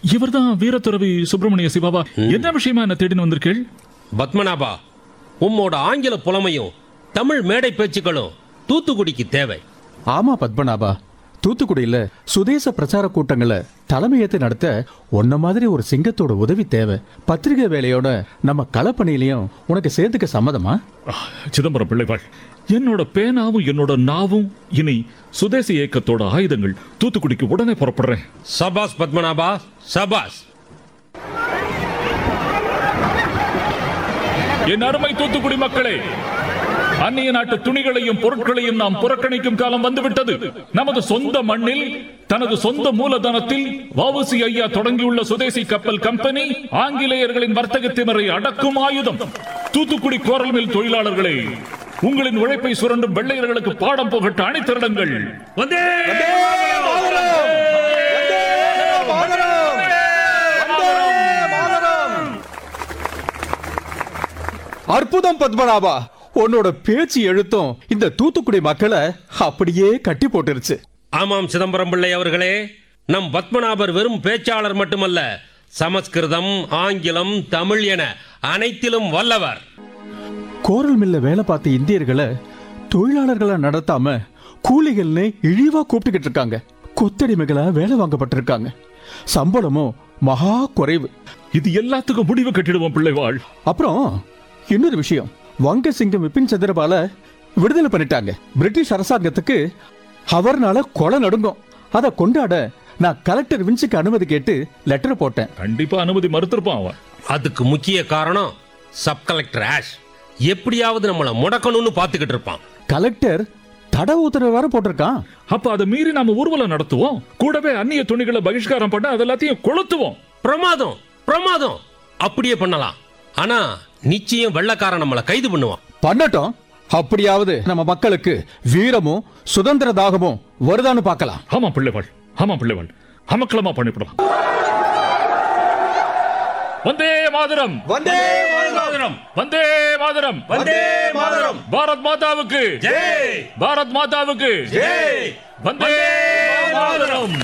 இவர்தான் வீரத்துறவி சுப்பிரமணிய சிவாவா என்ன விஷயமா என்ன தேடின்னு வந்திருக்கீள் பத்மநாபா உம்மோட ஆங்கில புலமையும் தமிழ் மேடை பேச்சுக்களும் தூத்துக்குடிக்கு தேவை ஆமா பத்மநாபா தூத்துக்குடியில சுதேச பிரச்சார கூட்டங்களை தலைமையேத்து நடத்த உன்ன மாதிரி ஒரு சிங்கத்தோட உதவி தேவை பத்திரிகை வேலையோட நம்ம களப்பணியிலையும் உனக்கு சேர்த்துக்க சம்மதமா ஆ, சிதம்பரம் பிள்ளைவாள் என்னோட பேனாவும் என்னோட நாவும் இனி சுதேசி இயக்கத்தோட ஆயுதங்கள் தூத்துக்குடிக்கு உடனே புறப்படுறேன் சபாஸ் பத்மநாபா சபாஸ் என் அருமை தூத்துக்குடி மக்களே அந்நிய நாட்டு துணிகளையும் பொருட்களையும் நாம் புறக்கணிக்கும் காலம் வந்துவிட்டது நமது சொந்த மண்ணில் தனது சொந்த மூலதனத்தில் வவுசி ஐயா தொடங்கியுள்ள சுதேசி கப்பல் கம்பெனி ஆங்கிலேயர்களின் வர்த்தகத்தினரை அடக்கும் ஆயுதம் தூத்துக்குடி கோரல் மில் தொழிலாளர்களே உங்களின் உழைப்பை சுரண்டும் வெள்ளையர்களுக்கு பாடம் புகட்ட அணிதிரளுங்கள் வந்தே அற்புதம் பத்மநாபா உன்னோட பேச்சு எழுத்தும் இந்த தூத்துக்குடி மக்களை அப்படியே கட்டி போட்டுருச்சு ஆமாம் சிதம்பரம் பிள்ளை அவர்களே நம் பத்மநாபர் வெறும் பேச்சாளர் மட்டுமல்ல சமஸ்கிருதம் ஆங்கிலம் தமிழ் என அனைத்திலும் வல்லவர் கோரல் மில்ல வேலை பார்த்த இந்தியர்களை தொழிலாளர்களா நடத்தாம கூலிகள்னு இழிவா கூப்பிட்டுக்கிட்டு இருக்காங்க கொத்தடிமைகளா வேலை வாங்கப்பட்டிருக்காங்க சம்பளமும் மகா குறைவு இது எல்லாத்துக்கும் முடிவு கட்டிடுவோம் பிள்ளைவாள் அப்புறம் இன்னொரு விஷயம் வங்க சிங்கம் விபின் சந்திரபால விடுதலை பண்ணிட்டாங்க பிரிட்டிஷ் அரசாங்கத்துக்கு அவர்னால கொலை நடுங்கும் அதை கொண்டாட நான் கலெக்டர் வின்ஸுக்கு அனுமதி கேட்டு லெட்டர் போட்டேன் கண்டிப்பா அனுமதி மறுத்திருப்பான் அவன் அதுக்கு முக்கிய காரணம் சப் கலெக்டர் ஆஷ் எப்படியாவது நம்மளை முடக்கணும்னு பார்த்துக்கிட்டு இருப்பான் கலெக்டர் தடை உத்தரவு வேற போட்டிருக்கான் அப்ப அதை மீறி நாம ஊர்வலம் நடத்துவோம் கூடவே அந்நிய துணிகளை பகிஷ்காரம் பண்ண அது எல்லாத்தையும் கொளுத்துவோம் பிரமாதம் பிரமாதம் அப்படியே பண்ணலாம் ஆனா நிச்சயம் வெள்ளக்காரன் நம்மளை கைது பண்ணுவான் பண்ணட்டும் அப்படியாவது நம்ம மக்களுக்கு வீரமும் சுதந்திர தாகமும் வருதான்னு பார்க்கலாம் ஆமா பிள்ளைவாள் ஆமா பிள்ளைவாள் அமக்கலமா பண்ணிவிடலாம் வந்தே மாதரம் வந்தே மாதரம் வந்தே மாதரம் வந்தே மாதரம் பாரத் மாதாவுக்கு ஜெய் பாரத் மாதாவுக்கு ஜெய் வந்தே மாதரம்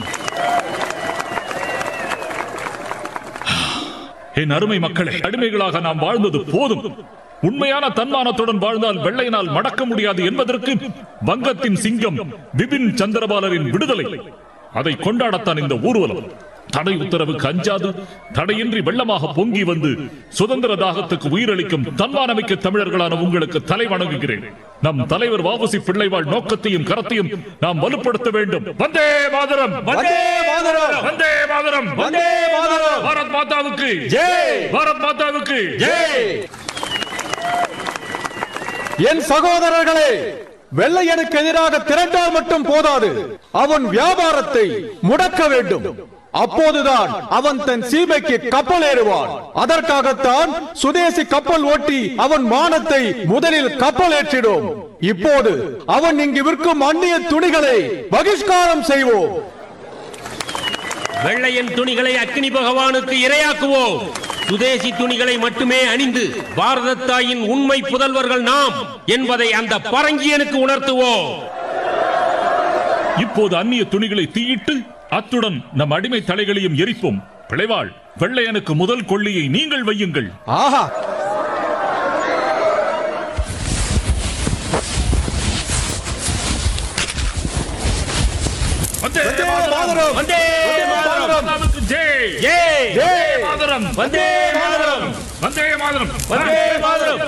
என் அருமை மக்களே அடிமைகளாக நாம் வாழ்ந்தது போதும் உண்மையான தன்மானத்துடன் வாழ்ந்தால் வெள்ளையினால் மடக்க முடியாது என்பதற்கு வங்கத்தின் சிங்கம் பிபின் சந்திரபாலரின் விடுதலை அதை கொண்டாடத்தான் இந்த ஊர்வலம் தடை உத்தரவுக்கு அஞ்சாது தடையின்றி வெள்ளமாக பொங்கி வந்து சுதந்திர தாகத்துக்கு உயிரளிக்கும் தன்மானமிக்க தமிழர்களான உங்களுக்கு தலை வணங்குகிறேன் நம் தலைவர் வாவுசி பிள்ளைவாழ் நோக்கத்தையும் கரத்தையும் நாம் வலுப்படுத்த வேண்டும் வந்தே மாதரம் வந்தே மாதரம் வந்தே மாதரம் வந்தே மாதரம் பாரத் மாதாவுக்கு ஜெய் பாரத் மாதாவுக்கு ஜெய் என் சகோதரர்களே வெள்ளையனுக்கு எதிராக திரண்டால் மட்டும் போதாது அவன் வியாபாரத்தை முடக்க வேண்டும் அப்போதுதான் அவன் தன் சீமைக்கு கப்பல் ஏறுவான் அதற்காகத்தான் சுதேசி கப்பல் ஓட்டி அவன் மானத்தை முதலில் கப்பல் ஏற்றிடும் இப்போது அவன் இங்கு விற்கும் அந்நிய துணிகளை பகிஷ்காரம் செய்வோம் வெள்ளையன் துணிகளை அக்னி பகவானுக்கு இரையாக்குவோம் சுதேசி துணிகளை மட்டுமே அணிந்து பாரத தாயின் உண்மை புதல்வர்கள் நாம் என்பதை அந்த பரங்கியனுக்கு உணர்த்துவோம் இப்போது அந்நிய துணிகளை தீயிட்டு அத்துடன் நம் அடிமை தலைகளையும் எரிப்போம் பிழைவாள் வெள்ளையனுக்கு முதல் கொள்ளியை நீங்கள் வையுங்கள் ஆஹா வந்தே மாதரம் வந்தே மாதரம் மாதாவுக்கு ஜெய் ஜெய் வந்தே மாதரம் வந்தே மாதரம் வந்தே மாதரம் வந்தே மாதரம்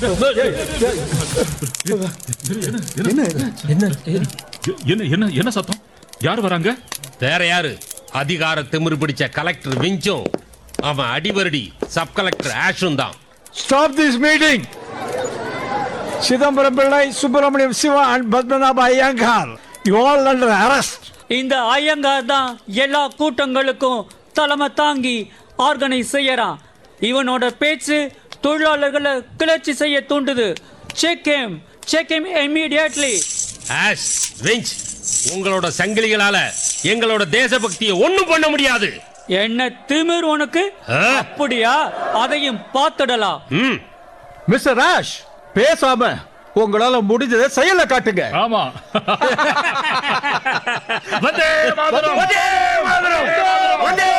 என்ன என்ன என்ன சத்தம் யார் வராங்க வேற யாரு அதிகார திமிரு பிடிச்ச கலெக்டர் விஞ்சும் அவன் அடிவருடி சப் கலெக்டர் ஆஷும் தான் Stop this meeting! Chidambaram Pillai, Subramaniam Siva and Padmanabha Iyengar, you all under arrest. இந்த ஐயங்கார் தான் எல்லா கூட்டங்களுக்கும் தலைமை தாங்கி ஆர்கனைஸ் செய்யறான் இவனோட பேச்சு தொழிலாளர்களை கிளர்ச்சி செய்ய தூண்டுது check him check him immediately Ash Winch உங்களோட சங்கிலிகளால எங்களோட தேசபக்தியை ஒண்ணும் பண்ண முடியாது என்ன திமிர் உனக்கு ஆ? அப்படியா அதையும் பார்த்துடலாம் ம் மிஸ்டர் ராஷ் பேசாம உங்களால முடிஞ்சதை செயல்ல காட்டுங்க ஆமா வந்தே மாதரம் வந்தே மாதரம் வந்தே